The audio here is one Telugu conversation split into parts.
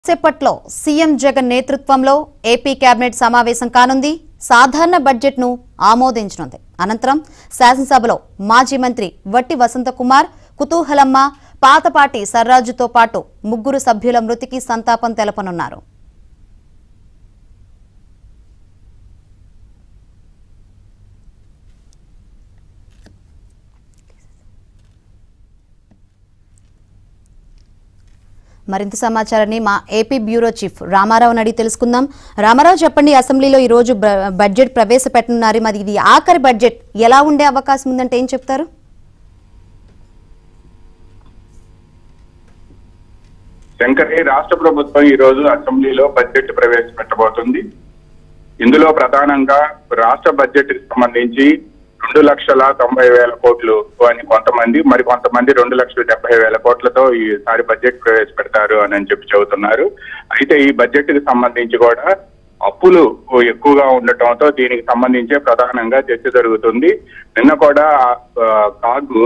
సేపట్లో సీఎం జగన్ నేతృత్వంలో ఏపీ కేబినెట్ సమావేశం కానుంది సాధారణ బడ్జెట్ను ఆమోదించనుంది అనంతరం శాసనసభలో మాజీ మంత్రి వట్టి వసంతకుమార్ కుతూహలమ్మ పాతపాటి సర్రాజుతో పాటు ముగ్గురు సభ్యుల మృతికి సంతాపం తెలపనున్నారు మరింత సమాచారాన్ని మా ఏపీ బ్యూరో చీఫ్ రామారావు అడిగి తెలుసుకుందాం రామారావు చెప్పండి అసెంబ్లీలో ఈ రోజు బ- బడ్జెట్ ప్రవేశపెట్టనున్నారు మరి ఇది ఆఖరి బడ్జెట్ ఎలా ఉండే అవకాశం ఉందంటే ఏం చెప్తారు శంకరి రాష్ట్ర ప్రభుత్వం ఈ రోజు అసెంబ్లీలో బడ్జెట్ ప్రవేశపెట్టబోతుంది ఇందులో ప్రధానంగా రాష్ట్ర బడ్జెట్ కి సంబంధించి రెండు లక్షల తొంభై వేల కోట్లు అని కొంతమంది మరి కొంతమంది రెండు లక్షల డెబ్బై వేల కోట్లతో ఈసారి బడ్జెట్ ప్రవేశపెడతారు అని అని చెప్పి చెబుతున్నారు అయితే ఈ బడ్జెట్ కి సంబంధించి కూడా అప్పులు ఎక్కువగా ఉండటంతో దీనికి సంబంధించే ప్రధానంగా చర్చ జరుగుతుంది నిన్న కూడా ఆ, కాగు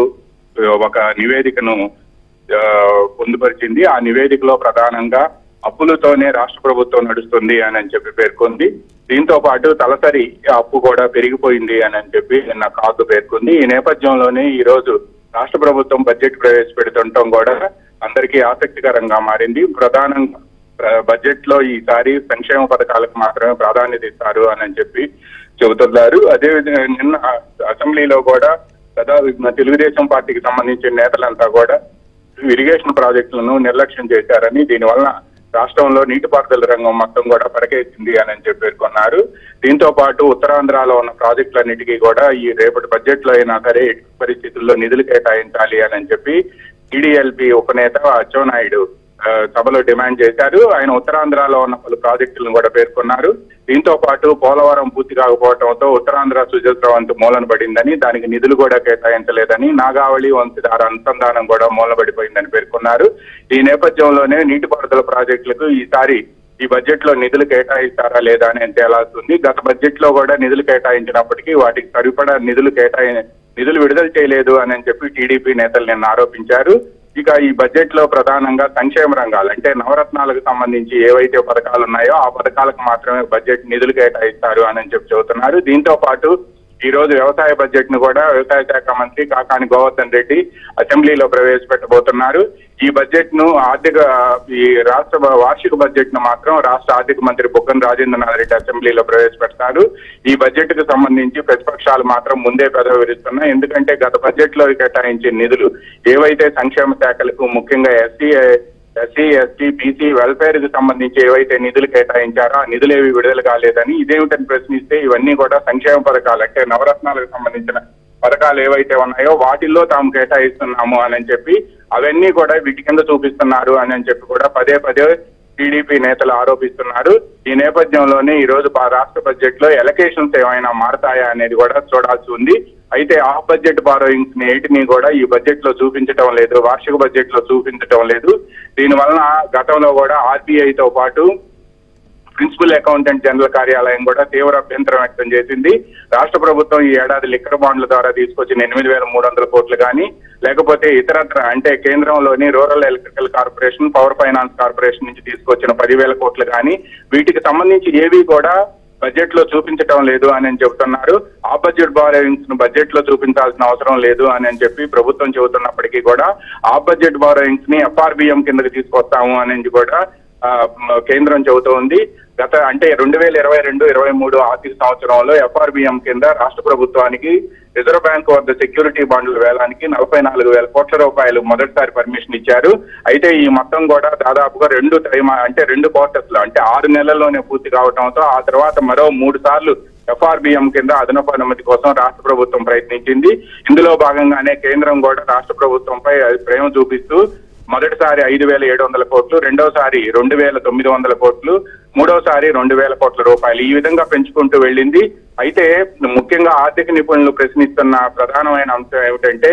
ఒక నివేదికను ఆ, పొందుపరిచింది ఆ నివేదికలో ప్రధానంగా అప్పులతోనే రాష్ట్ర ప్రభుత్వం నడుస్తుంది అని అని చెప్పి పేర్కొంది దీంతో పాటు తలసరి అప్పు కూడా పెరిగిపోయింది అని అని చెప్పి నిన్న కాగు పేర్కొంది ఈ నేపథ్యంలోనే ఈ రోజు రాష్ట్ర ప్రభుత్వం బడ్జెట్ ప్రవేశపెడుతుండటం కూడా అందరికీ ఆసక్తికరంగా మారింది ప్రధానంగా ప్ర- బడ్జెట్ లో ఈసారి సంక్షేమ పథకాలకు మాత్రమే ప్రాధాన్యత ఇస్తారు అని అని చెప్పి చెబుతున్నారు అదేవిధంగా నిన్న అసెంబ్లీలో కూడా దాదాపు తెలుగుదేశం పార్టీకి సంబంధించిన నేతలంతా కూడా ఇరిగేషన్ ప్రాజెక్టులను నిర్లక్ష్యం చేశారని దీనివల్ల రాష్ట్రంలో నీటిపారుదల రంగం మొత్తం కూడా పరకేసింది అని అని చెప్పి పేర్కొన్నారు దీంతో పాటు ఉత్తరాంధ్రలో ఉన్న ప్రాజెక్టులన్నిటికీ కూడా ఈ రేపటి బడ్జెట్ లో అయినా సరే ఎట్టి పరిస్థితుల్లో నిధులు కేటాయించాలి అని అని చెప్పి టీడీఎల్పీ ఉపనేత అచ్చెన్నాయుడు ఆ, సభలో డిమాండ్ చేశారు ఆయన ఉత్తరాంధ్రలో ఉన్న పలు ప్రాజెక్టులను కూడా పేర్కొన్నారు దీంతో పాటు పోలవరం పూర్తి కాకపోవడంతో ఉత్తరాంధ్ర సుజల వంతు మూలన పడిందని దానికి నిధులు కూడా కేటాయించలేదని నాగావళి వంశధార అనుసంధానం కూడా మూలబడిపోయిందని పేర్కొన్నారు ఈ నేపథ్యంలోనే నీటిపారుదల ప్రాజెక్టులకు ఈసారి ఈ బడ్జెట్ లో నిధులు కేటాయిస్తారా లేదా అని తేలాల్సింది గత బడ్జెట్ లో కూడా నిధులు కేటాయించినప్పటికీ వాటికి సరిపడా నిధులు కేటాయి నిధులు విడుదల చేయలేదు అని చెప్పి టీడీపీ నేతలు నిన్న ఆరోపించారు ఇక ఈ బడ్జెట్ లో ప్రధానంగా సంక్షేమ రంగాలు అంటే నవరత్నాలకు సంబంధించి ఏవైతే పథకాలు ఉన్నాయో ఆ పథకాలకు మాత్రమే బడ్జెట్ నిధులు కేటాయిస్తారు అని చెప్పి చెబుతున్నారు దీంతో పాటు ఈ రోజు వ్యవసాయ బడ్జెట్ ను కూడా వ్యవసాయ శాఖ మంత్రి కాకాని గోవర్ధన్ రెడ్డి అసెంబ్లీలో ప్రవేశపెట్టబోతున్నారు ఈ బడ్జెట్ ను ఆర్థిక ఈ రాష్ట్ర బ- వార్షిక బడ్జెట్ ను మాత్రం రాష్ట్ర ఆర్థిక మంత్రి బుగ్గన రాజేంద్రనాథ్ రెడ్డి అసెంబ్లీలో ప్రవేశపెడతారు ఈ బడ్జెట్ కు సంబంధించి ప్రతిపక్షాలు మాత్రం ముందే పెదవి విరుస్తున్నాయి ఎందుకంటే గత బడ్జెట్ లో కేటాయించిన నిధులు ఏవైతే సంక్షేమ శాఖలకు ముఖ్యంగా SC SC ST BC welfare కి సంబంధించి ఏవైతే నిధులు కేటాయించారో ఆ నిధులు ఏవి విడుదల కాలేదని ఇదేమిటని ప్రశ్నిస్తే ఇవన్నీ కూడా సంక్షేమ పథకాలు అంటే నవరత్నాలకు సంబంధించిన పథకాలు ఏవైతే ఉన్నాయో వాటిల్లో తాము కేటాయిస్తున్నాము అని అని చెప్పి అవన్నీ కూడా వీటి కింద చూపిస్తున్నారు అని అని చెప్పి కూడా పదే పదే టీడీపీ నేతలు ఆరోపిస్తున్నారు ఈ నేపథ్యంలోనే ఈ రోజు బా- రాష్ట్ర బడ్జెట్ లో ఎలకేషన్స్ ఏమైనా మారతాయా అనేది కూడా చూడాల్సి ఉంది అయితే ఆఫ్ బడ్జెట్ బారోయింగ్స్ ఎయిటిని కూడా ఈ బడ్జెట్ లో చూపించడం లేదు వార్షిక బడ్జెట్ లో చూపించడం లేదు దీని వలన గతంలో కూడా RBI తో పాటు ప్రిన్సిపల్ అకౌంటెంట్ జనరల్ కార్యాలయం కూడా తీవ్ర అభ్యంతరం వ్యక్తం చేసింది రాష్ట్ర ప్రభుత్వం ఈ ఏడాది లిక్కర్ బాండ్ల ద్వారా తీసుకొచ్చిన ఎనిమిది వేల మూడు వందల కోట్లు కానీ లేకపోతే ఇతరత్ర అంటే కేంద్రంలోని rural electrical corporation power finance corporation నుంచి తీసుకొచ్చిన పదివేల కోట్లు కానీ వీటికి సంబంధించి ఏవి కూడా బడ్జెట్ లో చూపించడం లేదు అని అని చెబుతున్నారు ఆ బడ్జెట్ బారోయింగ్స్ ను బడ్జెట్ లో చూపించాల్సిన అవసరం లేదు అని అని చెప్పి ప్రభుత్వం చెబుతున్నప్పటికీ కూడా ఆ బడ్జెట్ బారోయింగ్స్ ని ఎఫ్ఆర్బిఎం కిందకి తీసుకొస్తాము అని కూడా ఆ, మ- కేంద్రం చెబుతూ ఉంది గత అంటే రెండు వేల ఇరవై రెండు ఇరవై మూడు ఆర్థిక సంవత్సరంలో ఎఫ్ఆర్బిఎం కింద రాష్ట్ర ప్రభుత్వానికి రిజర్వ్ బ్యాంక్ వద్ద సెక్యూరిటీ బాండ్ల వేలానికి నలభై నాలుగు వేల కోట్ల రూపాయలు మొదటిసారి పర్మిషన్ ఇచ్చారు అయితే ఈ మొత్తం కూడా దాదాపుగా రెండు త్రైమా అంటే రెండు క్వార్టర్స్ లో అంటే ఆరు నెలల్లోనే పూర్తి కావడంతో ఆ తర్వాత మరో మూడు సార్లు ఎఫ్ఆర్బిఎం కింద అదనపు అనుమతి కోసం రాష్ట్ర ప్రభుత్వం ప్రయత్నించింది ఇందులో భాగంగానే కేంద్రం కూడా రాష్ట్ర ప్రభుత్వంపై ప్రేమ చూపిస్తూ మొదటిసారి ఐదు వేల ఏడు వందల కోట్లు రెండోసారి రెండు వేల తొమ్మిది వందల కోట్లు మూడోసారి రెండు వేల కోట్ల రూపాయలు ఈ విధంగా పెంచుకుంటూ వెళ్ళింది అయితే ముఖ్యంగా ఆర్థిక నిపుణులు ప్రశ్నిస్తున్న ప్రధానమైన అంశం ఏమిటంటే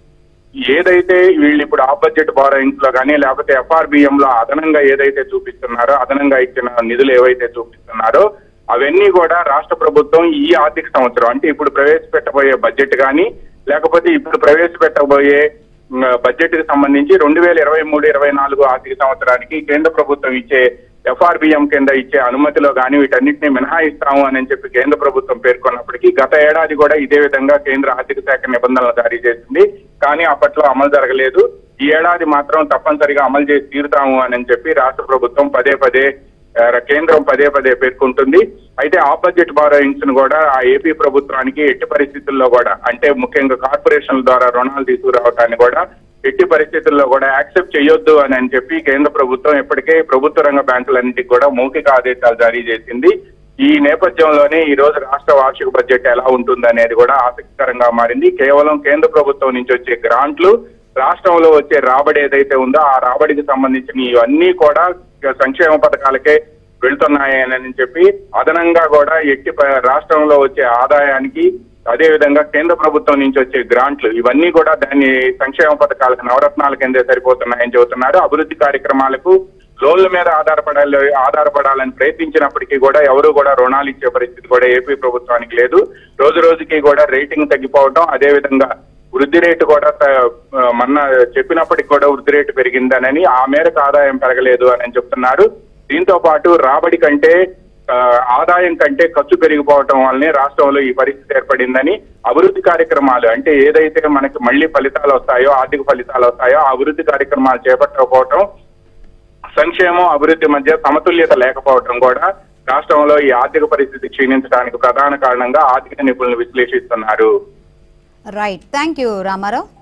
ఏదైతే వీళ్ళు ఇప్పుడు ఆ బడ్జెట్ బారోయింగ్స్ లో కానీ లేకపోతే ఎఫ్ఆర్బిఎం లో అదనంగా ఏదైతే చూపిస్తున్నారో అదనంగా ఇచ్చిన నిధులు ఏవైతే చూపిస్తున్నారో అవన్నీ కూడా రాష్ట్ర ప్రభుత్వం ఈ ఆర్థిక సంవత్సరం అంటే ఇప్పుడు ప్రవేశపెట్టబోయే బడ్జెట్ కానీ లేకపోతే ఇప్పుడు ప్రవేశపెట్టబోయే బడ్జెట్ కి సంబంధించి రెండు వేల ఇరవై మూడు ఇరవై నాలుగు ఆర్థిక సంవత్సరానికి కేంద్ర ప్రభుత్వం ఇచ్చే ఎఫ్ఆర్బిఎం కింద ఇచ్చే అనుమతిలో కానీ వీటన్నిటిని మినహాయిస్తాము అని చెప్పి కేంద్ర ప్రభుత్వం పేర్కొన్నప్పటికీ గత ఏడాది కూడా ఇదే విధంగా కేంద్ర ఆర్థిక శాఖ నిబంధనలు జారీ చేసింది కానీ అప్పట్లో అమలు జరగలేదు ఈ ఏడాది మాత్రం తప్పనిసరిగా అమలు చేసి తీరుతాము అని చెప్పి రాష్ట్ర ప్రభుత్వం పదే పదే ఆ, కేంద్రం పదే పదే పేర్కొంటుంది అయితే ఆ బడ్జెట్ బారోయింగ్స్ ను కూడా ఆ ఏపీ ప్రభుత్వానికి ఎట్టి పరిస్థితుల్లో కూడా అంటే ముఖ్యంగా కార్పొరేషన్ల ద్వారా రుణాలు తీసుకురావటాన్ని కూడా ఎట్టి పరిస్థితుల్లో కూడా యాక్సెప్ట్ చేయొద్దు అని అని చెప్పి కేంద్ర ప్రభుత్వం ఇప్పటికే ప్రభుత్వ రంగ బ్యాంకులన్నిటికీ కూడా మౌఖిక ఆదేశాలు జారీ చేసింది ఈ నేపథ్యంలోనే ఈ రోజు రాష్ట్ర వార్షిక బడ్జెట్ ఎలా ఉంటుంది అనేది కూడా ఆసక్తికరంగా మారింది కేవలం కేంద్ర ప్రభుత్వం నుంచి వచ్చే గ్రాంట్లు రాష్ట్రంలో వచ్చే రాబడి ఏదైతే ఉందో ఆ రాబడికి సంబంధించిన ఇవన్నీ కూడా సంక్షేమ పథకాలకే వెళ్తున్నాయని చెప్పి అదనంగా కూడా ఎట్టి ప- రాష్ట్రంలో వచ్చే ఆదాయానికి అదే విధంగా కేంద్ర ప్రభుత్వం నుంచి వచ్చే గ్రాంట్లు ఇవన్నీ కూడా దాన్ని సంక్షేమ పథకాలకు నవరత్నాల కిందే సరిపోతున్నాయని చెబుతున్నారు అభివృద్ధి కార్యక్రమాలకు లోన్ల మీద ఆధారపడాలి ఆధారపడాలని ప్రయత్నించినప్పటికీ కూడా ఎవరు కూడా రుణాలు ఇచ్చే పరిస్థితి కూడా ఏపీ ప్రభుత్వానికి లేదు రోజు రోజుకి కూడా రేటింగ్ తగ్గిపోవడం అదే విధంగా వృద్ధి రేటు కూడా త- మొన్న చెప్పినప్పటికి కూడా వృద్ధి రేటు పెరిగిందనని ఆ మేరకు ఆదాయం పెరగలేదు అని చెప్తున్నారు దీంతో పాటు రాబడి కంటే ఆ, ఆదాయం కంటే ఖర్చు పెరిగిపోవటం వల్లనే రాష్ట్రంలో ఈ పరిస్థితి ఏర్పడిందని అభివృద్ధి కార్యక్రమాలు అంటే ఏదైతే మనకి మళ్ళీ ఫలితాలు వస్తాయో ఆర్థిక ఫలితాలు వస్తాయో ఆ అభివృద్ధి కార్యక్రమాలు చేపట్టకపోవటం సంక్షేమం అభివృద్ధి మధ్య సమతుల్యత లేకపోవడం కూడా రాష్ట్రంలో ఈ ఆర్థిక పరిస్థితి క్షీణించడానికి ప్రధాన కారణంగా ఆర్థిక నిపుణులు విశ్లేషిస్తున్నారు రైట్ థ్యాంక్ యూ రామారావు